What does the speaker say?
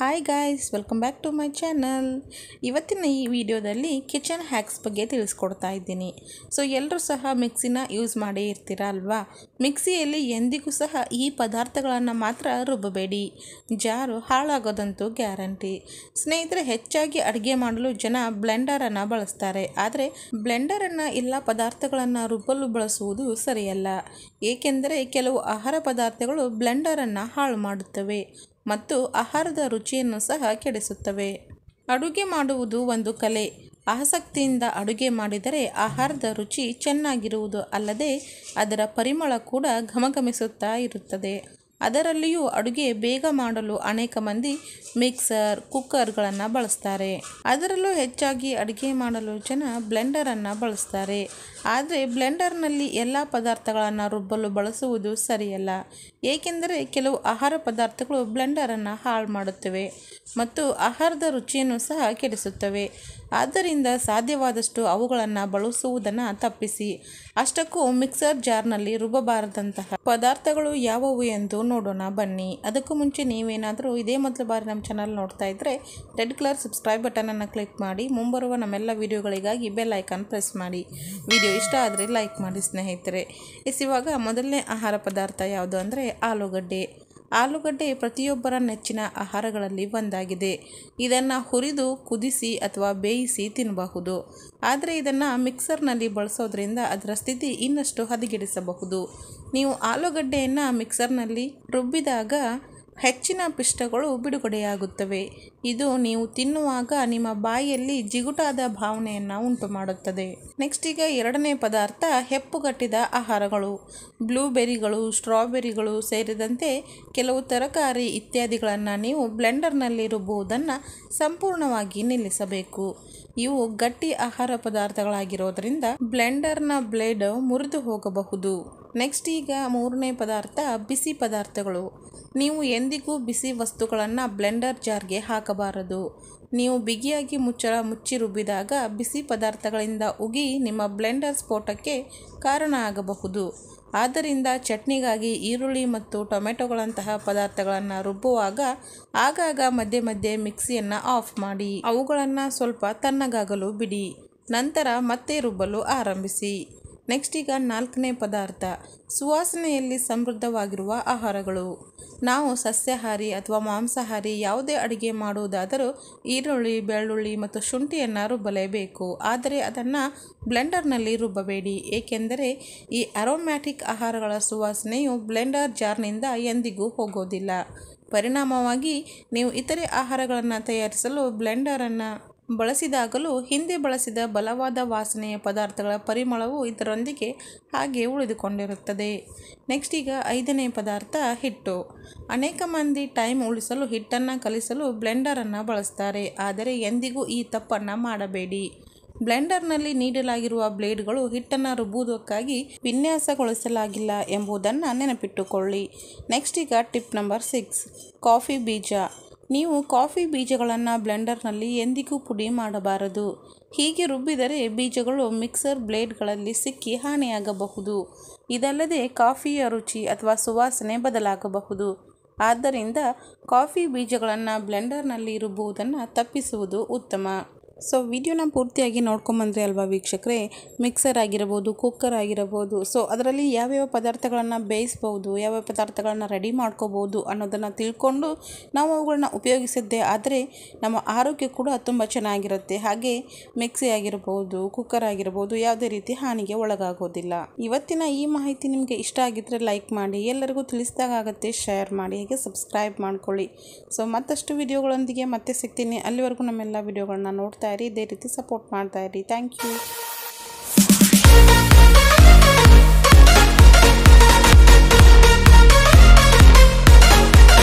hi guys welcome back to my channel ಇವತ್ತಿನ ಈ ವಿಡಿಯೋದಲ್ಲಿ ಕಿಚನ್ ಹ್ಯಾಕ್ಸ್ ಬಗ್ಗೆ ತಿಳಿಸ್ಕೊಡ್ತಾ ಇದ್ದೀನಿ ಸೊ ಎಲ್ಲರೂ ಸಹ ಮಿಕ್ಸಿನ ಯೂಸ್ ಮಾಡೇ ಇರ್ತೀರ ಅಲ್ವಾ ಮಿಕ್ಸಿಯಲ್ಲಿ ಎಂದಿಗೂ ಸಹ ಈ ಪದಾರ್ಥಗಳನ್ನು ಮಾತ್ರ ರುಬ್ಬಬೇಡಿ ಜಾರು ಹಾಳಾಗೋದಂತೂ ಗ್ಯಾರಂಟಿ ಸ್ನೇಹಿತರೆ ಹೆಚ್ಚಾಗಿ ಅಡುಗೆ ಮಾಡಲು ಜನ ಬ್ಲೆಂಡರನ್ನು ಬಳಸ್ತಾರೆ ಆದರೆ ಬ್ಲೆಂಡರನ್ನು ಎಲ್ಲ ಪದಾರ್ಥಗಳನ್ನು ರುಬ್ಬಲು ಬಳಸುವುದು ಸರಿಯಲ್ಲ ಏಕೆಂದರೆ ಕೆಲವು ಆಹಾರ ಪದಾರ್ಥಗಳು ಬ್ಲೆಂಡರನ್ನು ಹಾಳು ಮಾಡುತ್ತವೆ ಮತ್ತು ಆಹಾರದ ರುಚಿಯನ್ನು ಸಹ ಕೆಡಿಸುತ್ತವೆ ಅಡುಗೆ ಮಾಡುವುದು ಒಂದು ಕಲೆ ಆಸಕ್ತಿಯಿಂದ ಅಡುಗೆ ಮಾಡಿದರೆ ಆಹಾರದ ರುಚಿ ಚೆನ್ನಾಗಿರುವುದು ಅಲ್ಲದೆ ಅದರ ಪರಿಮಳ ಕೂಡ ಘಮಘಮಿಸುತ್ತಾ ಇರುತ್ತದೆ ಅದರಲ್ಲಿಯೂ ಅಡುಗೆ ಬೇಗ ಮಾಡಲು ಅನೇಕ ಮಂದಿ ಮಿಕ್ಸರ್ ಕುಕ್ಕರ್ಗಳನ್ನು ಬಳಸ್ತಾರೆ ಅದರಲ್ಲೂ ಹೆಚ್ಚಾಗಿ ಅಡುಗೆ ಮಾಡಲು ಜನ ಬ್ಲೆಂಡರನ್ನು ಬಳಸ್ತಾರೆ ಆದರೆ ಬ್ಲೆಂಡರ್ನಲ್ಲಿ ಎಲ್ಲ ಪದಾರ್ಥಗಳನ್ನು ರುಬ್ಬಲು ಬಳಸುವುದು ಸರಿಯಲ್ಲ ಏಕೆಂದರೆ ಕೆಲವು ಆಹಾರ ಪದಾರ್ಥಗಳು ಬ್ಲೆಂಡರನ್ನು ಹಾಳು ಮಾಡುತ್ತವೆ ಮತ್ತು ಆಹಾರದ ರುಚಿಯನ್ನು ಸಹ ಕೆಡಿಸುತ್ತವೆ ಆದ್ದರಿಂದ ಸಾಧ್ಯವಾದಷ್ಟು ಅವುಗಳನ್ನು ಬಳಸುವುದನ್ನು ತಪ್ಪಿಸಿ ಅಷ್ಟಕ್ಕೂ ಮಿಕ್ಸರ್ ಜಾರ್ನಲ್ಲಿ ರುಬ್ಬಬಾರದಂತಹ ಪದಾರ್ಥಗಳು ಯಾವುವು ಎಂದು ನೋಡೋಣ ಬನ್ನಿ ಅದಕ್ಕೂ ಮುಂಚೆ ನೀವೇನಾದರೂ ಇದೇ ಮೊದಲ ಬಾರಿ ನಮ್ಮ ಚಾನಲ್ ನೋಡ್ತಾ ಇದ್ದರೆ ರೆಡ್ ಕಲರ್ ಸಬ್ಸ್ಕ್ರೈಬ್ ಬಟನನ್ನು ಕ್ಲಿಕ್ ಮಾಡಿ ಮುಂಬರುವ ನಮ್ಮೆಲ್ಲ ವಿಡಿಯೋಗಳಿಗಾಗಿ ಬೆಲ್ ಐಕಾನ್ ಪ್ರೆಸ್ ಮಾಡಿ ವಿಡಿಯೋ ಇಷ್ಟ ಆದರೆ ಲೈಕ್ ಮಾಡಿ ಸ್ನೇಹಿತರೆ ಎಸ್ ಇವಾಗ ಮೊದಲನೇ ಆಹಾರ ಪದಾರ್ಥ ಯಾವುದು ಅಂದರೆ ಆಲೂಗಡ್ಡೆ ಆಲೂಗಡ್ಡೆ ಪ್ರತಿಯೊಬ್ಬರ ನೆಚ್ಚಿನ ಆಹಾರಗಳಲ್ಲಿ ಒಂದಾಗಿದೆ ಇದನ್ನು ಹುರಿದು ಕುದಿಸಿ ಅಥವಾ ಬೇಯಿಸಿ ತಿನ್ನಬಹುದು ಆದರೆ ಇದನ್ನು ಮಿಕ್ಸರ್ನಲ್ಲಿ ಬಳಸೋದ್ರಿಂದ ಅದರ ಸ್ಥಿತಿ ಇನ್ನಷ್ಟು ಹದಗೆಡಿಸಬಹುದು ನೀವು ಆಲೂಗಡ್ಡೆಯನ್ನು ಮಿಕ್ಸರ್ನಲ್ಲಿ ರುಬ್ಬಿದಾಗ ಹೆಚ್ಚಿನ ಪಿಷ್ಟಗಳು ಬಿಡುಗಡೆಯಾಗುತ್ತವೆ ಇದು ನೀವು ತಿನ್ನುವಾಗ ನಿಮ್ಮ ಬಾಯಿಯಲ್ಲಿ ಜಿಗುಟಾದ ಭಾವನೆಯನ್ನು ಉಂಟು ಮಾಡುತ್ತದೆ ನೆಕ್ಸ್ಟ್ ಈಗ ಎರಡನೇ ಪದಾರ್ಥ ಹೆಪ್ಪುಗಟ್ಟಿದ ಆಹಾರಗಳು ಬ್ಲೂಬೆರಿಗಳು ಸ್ಟ್ರಾಬೆರಿಗಳು ಸೇರಿದಂತೆ ಕೆಲವು ತರಕಾರಿ ಇತ್ಯಾದಿಗಳನ್ನು ನೀವು ಬ್ಲೆಂಡರ್ನಲ್ಲಿ ರುಬ್ಬುವುದನ್ನು ಸಂಪೂರ್ಣವಾಗಿ ನಿಲ್ಲಿಸಬೇಕು ಇವು ಗಟ್ಟಿ ಆಹಾರ ಪದಾರ್ಥಗಳಾಗಿರೋದ್ರಿಂದ ಬ್ಲೆಂಡರ್ನ ಬ್ಲೇಡ್ ಮುರಿದು ಹೋಗಬಹುದು ನೆಕ್ಸ್ಟ್ ಈಗ ಮೂರನೇ ಪದಾರ್ಥ ಬಿಸಿ ಪದಾರ್ಥಗಳು ನೀವು ಎಂದಿಗೂ ಬಿಸಿ ವಸ್ತುಗಳನ್ನು ಬ್ಲೆಂಡರ್ ಜಾರ್ಗೆ ಹಾಕಬಾರದು ನೀವು ಬಿಗಿಯಾಗಿ ಮುಚ್ಚಳ ಮುಚ್ಚಿ ರುಬ್ಬಿದಾಗ ಬಿಸಿ ಪದಾರ್ಥಗಳಿಂದ ಉಗಿ ನಿಮ್ಮ ಬ್ಲೆಂಡರ್ ಸ್ಫೋಟಕ್ಕೆ ಕಾರಣ ಆಗಬಹುದು ಆದ್ದರಿಂದ ಚಟ್ನಿಗಾಗಿ ಈರುಳ್ಳಿ ಮತ್ತು ಟೊಮೆಟೊಗಳಂತಹ ಪದಾರ್ಥಗಳನ್ನು ರುಬ್ಬುವಾಗ ಆಗಾಗ ಮಧ್ಯೆ ಮಧ್ಯೆ ಮಿಕ್ಸಿಯನ್ನು ಆಫ್ ಮಾಡಿ ಅವುಗಳನ್ನು ಸ್ವಲ್ಪ ತಣ್ಣಗಾಗಲು ಬಿಡಿ ನಂತರ ಮತ್ತೆ ರುಬ್ಬಲು ಆರಂಭಿಸಿ ನೆಕ್ಸ್ಟ್ ಈಗ ನಾಲ್ಕನೇ ಪದಾರ್ಥ ಸುವಾಸನೆಯಲ್ಲಿ ಸಮೃದ್ಧವಾಗಿರುವ ಆಹಾರಗಳು ನಾವು ಸಸ್ಯಾಹಾರಿ ಅಥವಾ ಮಾಂಸಾಹಾರಿ ಯಾವುದೇ ಅಡುಗೆ ಮಾಡುವುದಾದರೂ ಈರುಳ್ಳಿ ಬೆಳ್ಳುಳ್ಳಿ ಮತ್ತು ಶುಂಠಿಯನ್ನು ರುಬ್ಬಲೇಬೇಕು ಆದರೆ ಅದನ್ನು ಬ್ಲೆಂಡರ್ನಲ್ಲಿ ರುಬ್ಬಬೇಡಿ ಏಕೆಂದರೆ ಈ ಅರೋಮ್ಯಾಟಿಕ್ ಆಹಾರಗಳ ಸುವಾಸನೆಯು ಬ್ಲೆಂಡರ್ ಜಾರ್ನಿಂದ ಎಂದಿಗೂ ಹೋಗೋದಿಲ್ಲ ಪರಿಣಾಮವಾಗಿ ನೀವು ಇತರೆ ಆಹಾರಗಳನ್ನು ತಯಾರಿಸಲು ಬ್ಲೆಂಡರನ್ನು ಬಳಸಿದಾಗಲೂ ಹಿಂದೆ ಬಳಸಿದ ಬಲವಾದ ವಾಸನೆಯ ಪದಾರ್ಥಗಳ ಪರಿಮಳವು ಇದರೊಂದಿಗೆ ಹಾಗೆ ಉಳಿದುಕೊಂಡಿರುತ್ತದೆ ನೆಕ್ಸ್ಟ್ ಈಗ ಐದನೇ ಪದಾರ್ಥ ಹಿಟ್ಟು ಅನೇಕ ಮಂದಿ ಟೈಮ್ ಉಳಿಸಲು ಹಿಟ್ಟನ್ನು ಕಲಿಸಲು ಬ್ಲೆಂಡರನ್ನು ಬಳಸ್ತಾರೆ ಆದರೆ ಎಂದಿಗೂ ಈ ತಪ್ಪನ್ನು ಮಾಡಬೇಡಿ ಬ್ಲೆಂಡರ್ನಲ್ಲಿ ನೀಡಲಾಗಿರುವ ಬ್ಲೇಡ್ಗಳು ಹಿಟ್ಟನ್ನು ರುಬ್ಬುವುದಕ್ಕಾಗಿ ವಿನ್ಯಾಸಗೊಳಿಸಲಾಗಿಲ್ಲ ಎಂಬುದನ್ನು ನೆನಪಿಟ್ಟುಕೊಳ್ಳಿ ನೆಕ್ಸ್ಟ್ ಈಗ ಟಿಪ್ ನಂಬರ್ ಸಿಕ್ಸ್ ಕಾಫಿ ಬೀಜ ನೀವು ಕಾಫಿ ಬೀಜಗಳನ್ನು ಬ್ಲೆಂಡರ್ನಲ್ಲಿ ಎಂದಿಗೂ ಪುಡಿ ಮಾಡಬಾರದು ಹೀಗೆ ರುಬ್ಬಿದರೆ ಬೀಜಗಳು ಮಿಕ್ಸರ್ ಬ್ಲೇಡ್ಗಳಲ್ಲಿ ಸಿಕ್ಕಿ ಹಾನಿಯಾಗಬಹುದು ಇದಲ್ಲದೆ ಕಾಫಿಯ ರುಚಿ ಅಥವಾ ಸುವಾಸನೆ ಬದಲಾಗಬಹುದು ಆದ್ದರಿಂದ ಕಾಫಿ ಬೀಜಗಳನ್ನು ಬ್ಲೆಂಡರ್ನಲ್ಲಿ ರುಬ್ಬುವುದನ್ನು ತಪ್ಪಿಸುವುದು ಉತ್ತಮ ಸೊ ವಿಡಿಯೋನ ಪೂರ್ತಿಯಾಗಿ ನೋಡ್ಕೊಂಬಂದ್ರಿ ಅಲ್ವಾ ವೀಕ್ಷಕರೇ ಮಿಕ್ಸರ್ ಆಗಿರ್ಬೋದು ಕುಕ್ಕರ್ ಆಗಿರ್ಬೋದು ಸೊ ಅದರಲ್ಲಿ ಯಾವ್ಯಾವ ಪದಾರ್ಥಗಳನ್ನು ಬೇಯಿಸ್ಬೋದು ಯಾವ್ಯಾವ ಪದಾರ್ಥಗಳನ್ನು ರೆಡಿ ಮಾಡ್ಕೋಬೋದು ಅನ್ನೋದನ್ನು ತಿಳ್ಕೊಂಡು ನಾವು ಅವುಗಳನ್ನ ಉಪಯೋಗಿಸಿದ್ದೆ ಆದರೆ ನಮ್ಮ ಆರೋಗ್ಯ ಕೂಡ ತುಂಬ ಚೆನ್ನಾಗಿರುತ್ತೆ ಹಾಗೆ ಮಿಕ್ಸಿ ಆಗಿರ್ಬೋದು ಕುಕ್ಕರ್ ಆಗಿರ್ಬೋದು ಯಾವುದೇ ರೀತಿ ಹಾನಿಗೆ ಒಳಗಾಗೋದಿಲ್ಲ ಇವತ್ತಿನ ಈ ಮಾಹಿತಿ ನಿಮಗೆ ಇಷ್ಟ ಆಗಿದ್ದರೆ ಲೈಕ್ ಮಾಡಿ ಎಲ್ಲರಿಗೂ ತಿಳಿಸಿದಾಗುತ್ತೆ ಶೇರ್ ಮಾಡಿ ಹಾಗೆ ಸಬ್ಸ್ಕ್ರೈಬ್ ಮಾಡ್ಕೊಳ್ಳಿ ಸೊ ಮತ್ತಷ್ಟು ವಿಡಿಯೋಗಳೊಂದಿಗೆ ಮತ್ತೆ ಸಿಗ್ತೀನಿ ಅಲ್ಲಿವರೆಗೂ ನಮ್ಮೆಲ್ಲ ವಿಡಿಯೋಗಳನ್ನ ನೋಡ್ತಾ ಇರಿ ಇದೇ ರೀತಿ ಸಪೋರ್ಟ್ ಮಾಡ್ತಾ ಇರಿ ಥ್ಯಾಂಕ್ ಯು